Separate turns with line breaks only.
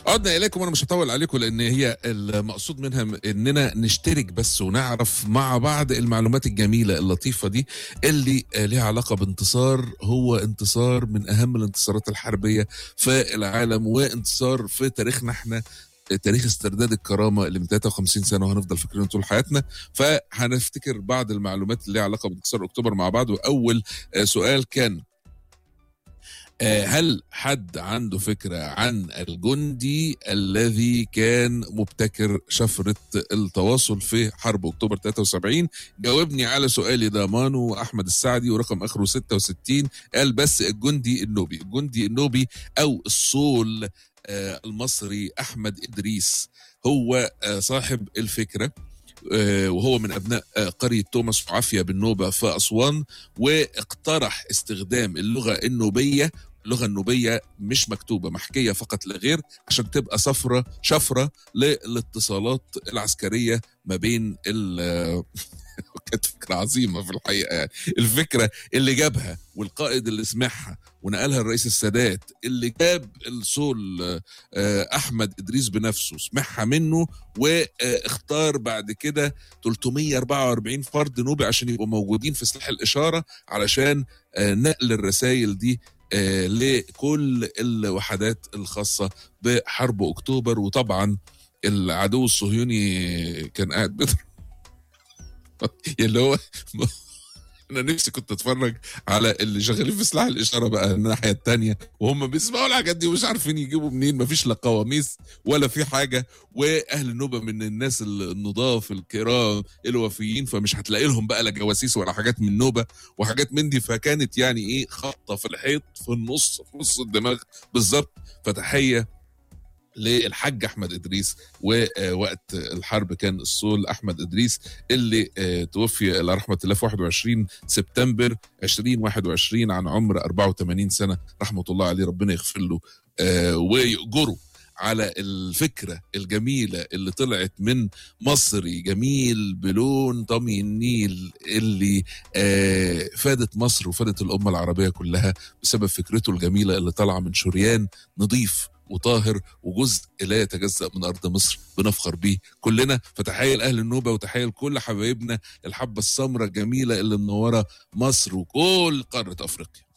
عدنا اليكم وانا مش هطول عليكم لان هي المقصود منها اننا نشترك بس ونعرف مع بعض المعلومات الجميله اللطيفه دي اللي ليها علاقه بانتصار هو انتصار من اهم الانتصارات الحربيه في العالم وانتصار في تاريخنا احنا تاريخ استرداد الكرامه اللي من 53 سنه وهنفضل فاكرينه طول حياتنا فهنفتكر بعض المعلومات اللي ليها علاقه بانتصار اكتوبر مع بعض واول سؤال كان هل حد عنده فكرة عن الجندي الذي كان مبتكر شفرة التواصل في حرب أكتوبر 73 جاوبني على سؤالي ده مانو أحمد السعدي ورقم آخره 66 قال بس الجندي النوبي الجندي النوبي أو الصول المصري أحمد إدريس هو صاحب الفكرة وهو من ابناء قريه توماس وعافيه بالنوبه في اسوان واقترح استخدام اللغه النوبيه اللغه النوبيه مش مكتوبه محكيه فقط لا غير عشان تبقى صفرة شفره للاتصالات العسكريه ما بين ال كانت فكره عظيمه في الحقيقه يعني الفكره اللي جابها والقائد اللي سمعها ونقلها الرئيس السادات اللي جاب الصول احمد ادريس بنفسه سمعها منه واختار بعد كده 344 فرد نوبي عشان يبقوا موجودين في سلاح الاشاره علشان نقل الرسائل دي لكل الوحدات الخاصه بحرب اكتوبر وطبعا العدو الصهيوني كان قاعد بيضرب اللي هو انا نفسي كنت اتفرج على اللي شغالين في سلاح الاشاره بقى الناحيه الثانيه وهم بيسمعوا الحاجات دي ومش عارفين يجيبوا منين مفيش لا قواميس ولا في حاجه واهل النوبه من الناس النضاف الكرام الوفيين فمش هتلاقي لهم بقى لا جواسيس ولا حاجات من النوبه وحاجات من دي فكانت يعني ايه خبطه في الحيط في النص في نص الدماغ بالظبط فتحيه للحاج احمد ادريس ووقت الحرب كان الصول احمد ادريس اللي توفي الى رحمه الله في 21 سبتمبر 2021 عن عمر 84 سنه رحمه الله عليه ربنا يغفر له ويأجره على الفكرة الجميلة اللي طلعت من مصري جميل بلون طمي النيل اللي آه فادت مصر وفادت الأمة العربية كلها بسبب فكرته الجميلة اللي طالعة من شريان نظيف وطاهر وجزء لا يتجزأ من أرض مصر بنفخر بيه كلنا فتحية لأهل النوبة وتحية لكل حبايبنا الحبة السمراء الجميلة اللي منورة مصر وكل قارة أفريقيا